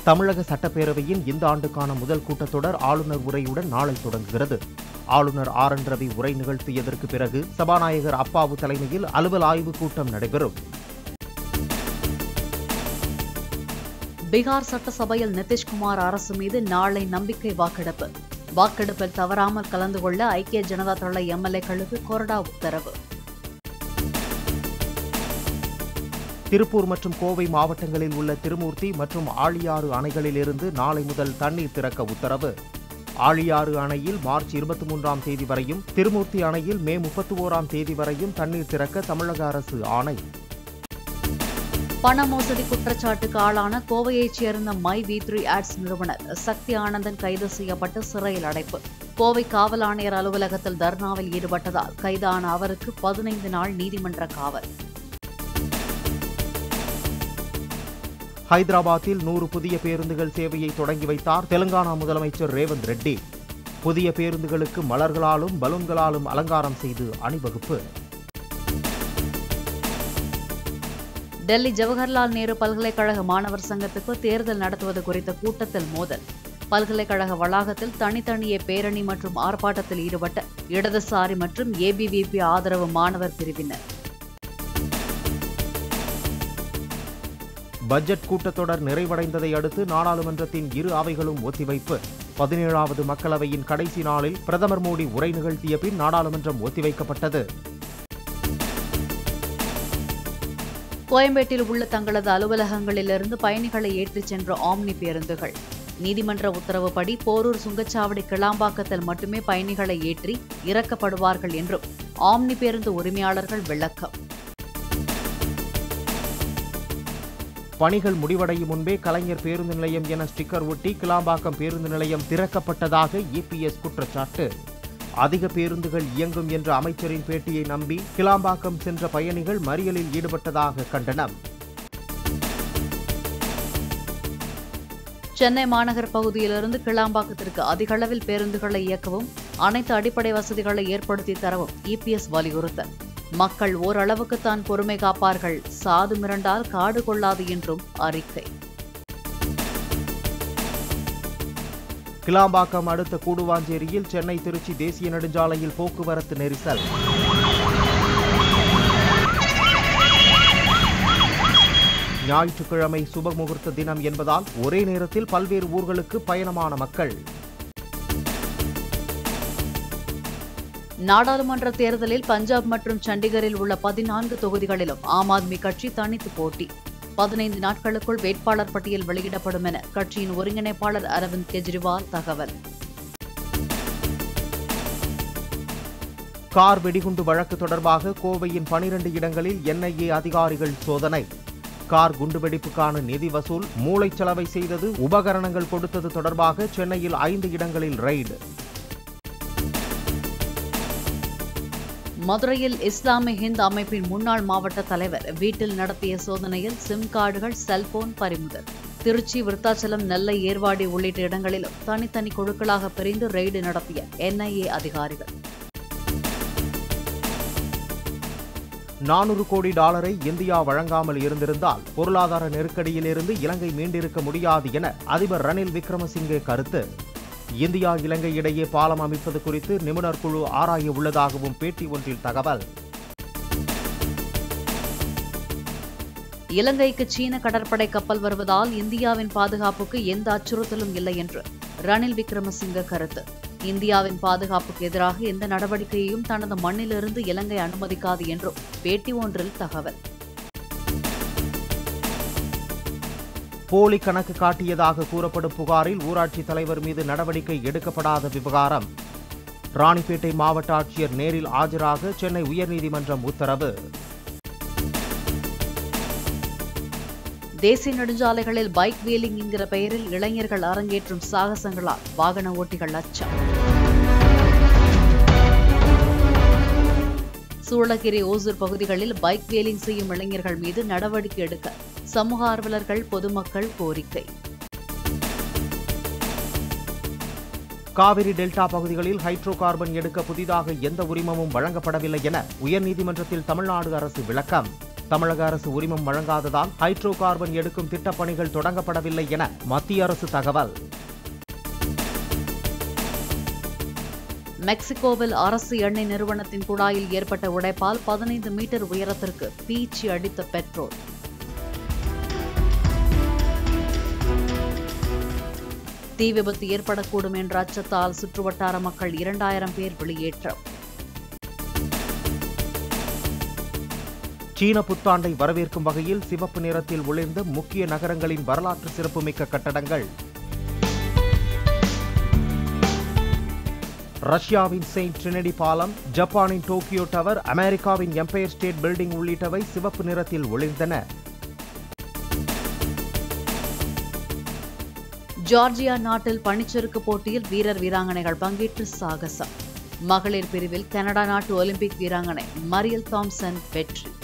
தமிழக சட்டப்பேரவையின் இந்த ஆண்டுக்கான முதல் கூட்டத்தொடர் ஆளுநர் உரையுடன் நாளை தொடங்குகிறது ஆளுநர் ஆர் என் ரவி உரை நிகழ்த்தியதற்கு பிறகு சபாநாயகர் அப்பாவு தலைமையில் அலுவல் ஆய்வுக் கூட்டம் நடைபெறும் பீகார் சட்டசபையில் நிதிஷ்குமார் அரசு மீது நாளை நம்பிக்கை வாக்கெடுப்பு வாக்கெடுப்பில் தவறாமல் கலந்து கொள்ள ஐக்கிய ஜனதா தள எம்எல்ஏக்களுக்கு கொறடா உத்தரவு திருப்பூர் மற்றும் கோவை மாவட்டங்களில் உள்ள திருமூர்த்தி மற்றும் ஆழியாறு அணைகளிலிருந்து நாளை முதல் தண்ணீர் திறக்க உத்தரவு ஆழியாறு அணையில் மார்ச் இருபத்தி மூன்றாம் தேதி வரையும் திருமூர்த்தி அணையில் மே முப்பத்தி ஓராம் தேதி வரையும் தண்ணீர் திறக்க தமிழக அரசு ஆணை பண மோசடி குற்றச்சாட்டுக்கு ஆளான கோவையைச் சேர்ந்த மை வி த்ரீ ஆட்ஸ் நிறுவனர் சக்தி ஆனந்தன் கைது செய்யப்பட்டு சிறையில் அடைப்பு கோவை காவல் ஆணையர் அலுவலகத்தில் தர்ணாவில் ஈடுபட்டதால் கைதான அவருக்கு பதினைந்து நாள் நீதிமன்ற காவல் ஹைதராபாத்தில் நூறு புதிய பேருந்துகள் சேவையை தொடங்கி வைத்தார் தெலுங்கானா முதலமைச்சர் ரேவந்த் ரெட்டி புதிய பேருந்துகளுக்கு மலர்களாலும் பலூன்களாலும் அலங்காரம் செய்து அணிவகுப்பு டெல்லி ஜவஹர்லால் நேரு பல்கலைக்கழக மாணவர் சங்கத்துக்கு தேர்தல் நடத்துவது குறித்த கூட்டத்தில் மோதல் பல்கலைக்கழக வளாகத்தில் தனித்தனியே பேரணி மற்றும் ஆர்ப்பாட்டத்தில் ஈடுபட்ட இடதுசாரி மற்றும் ஏபிவிபி ஆதரவு மாணவர் பிரிவினர் பட்ஜெட் கூட்டத்தொடர் நிறைவடைந்ததை அடுத்து நாடாளுமன்றத்தின் இரு அவைகளும் ஒத்திவைப்பு பதினேழாவது மக்களவையின் கடைசி நாளில் பிரதமர் மோடி உரை நிகழ்த்திய பின் நாடாளுமன்றம் ஒத்திவைக்கப்பட்டது கோயம்பேட்டில் உள்ள தங்களது அலுவலகங்களிலிருந்து பயணிகளை ஏற்றிச் சென்ற ஆம்னி பேருந்துகள் நீதிமன்ற உத்தரவுப்படி போரூர் சுங்கச்சாவடி கிளாம்பாக்கத்தில் மட்டுமே பயணிகளை ஏற்றி இறக்கப்படுவார்கள் என்றும் ஆம்னி பேருந்து உரிமையாளர்கள் விளக்கம் பணிகள் முடிவடையும் முன்பே கலைஞர் பேருந்து நிலையம் என ஸ்டிக்கர் ஒட்டி கிளாம்பாக்கம் பேருந்து நிலையம் திறக்கப்பட்டதாக இபிஎஸ் குற்றச்சாட்டு அதிக பேருந்துகள் இயங்கும் என்ற அமைச்சரின் பேட்டியை நம்பி கிளாம்பாக்கம் சென்ற பயணிகள் மறியலில் ஈடுபட்டதாக கண்டனம் சென்னை மாநகர் பகுதியிலிருந்து கிளாம்பாக்கத்திற்கு அதிக அளவில் பேருந்துகளை இயக்கவும் அனைத்து அடிப்படை வசதிகளை ஏற்படுத்தி தரவும் இபிஎஸ் வலியுறுத்தல் மக்கள் ஓரளவுக்கு தான் பொறுமை காப்பார்கள் சாது மிரண்டால் காடு கொள்ளாது என்றும் அறிக்கை கிளாம்பாக்கம் அடுத்த கூடுவாஞ்சேரியில் சென்னை திருச்சி தேசிய நெடுஞ்சாலையில் போக்குவரத்து நெரிசல் ஞாயிற்றுக்கிழமை சுபமுகூர்த்த தினம் என்பதால் ஒரே நேரத்தில் பல்வேறு ஊர்களுக்கு பயணமான மக்கள் நாடாளுமன்ற தேர்தலில் பஞ்சாப் மற்றும் சண்டிகரில் உள்ள பதினான்கு தொகுதிகளிலும் ஆம் ஆத்மி கட்சி தனித்து போட்டி பதினைந்து நாட்களுக்குள் வேட்பாளர் பட்டியல் வெளியிடப்படும் என கட்சியின் ஒருங்கிணைப்பாளர் அரவிந்த் கெஜ்ரிவால் தகவல் கார் வெடிகுண்டு வழக்கு தொடர்பாக கோவையின் பனிரெண்டு இடங்களில் என்ஐஏ அதிகாரிகள் சோதனை கார் குண்டுவெடிப்புக்கான நிதி வசூல் மூளைச்சலவை செய்தது உபகரணங்கள் கொடுத்தது தொடர்பாக சென்னையில் ஐந்து இடங்களில் ரெய்டு மதுரையில் இஸ்லாமிய ஹிந்த் அமைப்பின் முன்னாள் மாவட்ட தலைவர் வீட்டில் நடத்திய சோதனையில் சிம் கார்டுகள் செல்போன் பறிமுதல் திருச்சி விருத்தாச்சலம் நெல்லை ஏர்வாடி உள்ளிட்ட இடங்களிலும் தனித்தனி குழுக்களாக பிரிந்து ரெய்டு நடத்திய என்ஐஏ அதிகாரிகள் நானூறு கோடி டாலரை இந்தியா வழங்காமல் இருந்திருந்தால் பொருளாதார நெருக்கடியிலிருந்து இலங்கை மீண்டிருக்க முடியாது என அதிபர் ரணில் விக்ரமசிங்கே கருத்து இந்தியா இலங்கை இடையே பாலம் அமைப்பது குறித்து நிபுணர் குழு ஆராய உள்ளதாகவும் பேட்டி ஒன்றில் தகவல் இலங்கைக்கு சீன கடற்படை கப்பல் வருவதால் இந்தியாவின் பாதுகாப்புக்கு எந்த அச்சுறுத்தலும் இல்லை என்று ரணில் விக்ரமசிங்க கருத்து இந்தியாவின் பாதுகாப்புக்கு எதிராக எந்த நடவடிக்கையையும் தனது மண்ணிலிருந்து இலங்கை அனுமதிக்காது என்றும் பேட்டி ஒன்றில் தகவல் போலி கணக்கு காட்டியதாக கூறப்படும் புகாரில் ஊராட்சி தலைவர் மீது நடவடிக்கை எடுக்கப்படாத விவகாரம் ராணிப்பேட்டை மாவட்ட ஆட்சியர் நேரில் ஆஜராக சென்னை உயர்நீதிமன்றம் உத்தரவு தேசிய நெடுஞ்சாலைகளில் பைக் வீலிங் என்கிற பெயரில் இளைஞர்கள் அரங்கேற்றும் சாகசங்களால் வாகன ஓட்டிகள் அச்சம் சூளகிரி ஓசூர் பகுதிகளில் பைக் வீலிங் செய்யும் இளைஞர்கள் மீது நடவடிக்கை எடுக்க சமூக ஆர்வலர்கள் பொதுமக்கள் கோரிக்கை காவிரி டெல்டா பகுதிகளில் ஹைட்ரோ கார்பன் எடுக்க புதிதாக எந்த உரிமமும் வழங்கப்படவில்லை என உயர்நீதிமன்றத்தில் தமிழ்நாடு அரசு விளக்கம் தமிழக அரசு உரிமம் வழங்காததால் ஹைட்ரோ கார்பன் எடுக்கும் திட்டப்பணிகள் தொடங்கப்படவில்லை என மத்திய அரசு தகவல் மெக்சிகோவில் அரசு எண்ணெய் நிறுவனத்தின் குழாயில் ஏற்பட்ட உடைப்பால் பதினைந்து மீட்டர் உயரத்திற்கு பீச்சி அடித்த பெட்ரோல் தீ விபத்து ஏற்படக்கூடும் என்ற அச்சத்தால் சுற்றுவட்டார மக்கள் இரண்டாயிரம் பேர் வெளியேற்றம் சீன புத்தாண்டை வரவேற்கும் வகையில் சிவப்பு நிறத்தில் ஒளிர்ந்த முக்கிய நகரங்களின் வரலாற்று சிறப்புமிக்க கட்டடங்கள் ரஷ்யாவின் செயின்ட் ட்ரினிடி பாலம் ஜப்பானின் டோக்கியோ டவர் அமெரிக்காவின் எம்பயர் ஸ்டேட் பில்டிங் உள்ளிட்டவை சிவப்பு நிறத்தில் ஒளிர்ந்தன ஜார்ஜியா நாட்டில் பனிச்சறுக்கு போட்டியில் வீரர் வீராங்கனைகள் பங்கேற்று சாகசம் மகளிர் பிரிவில் கனடா நாட்டு ஒலிம்பிக் வீராங்கனை மரியல் தாம்சன் வெற்றி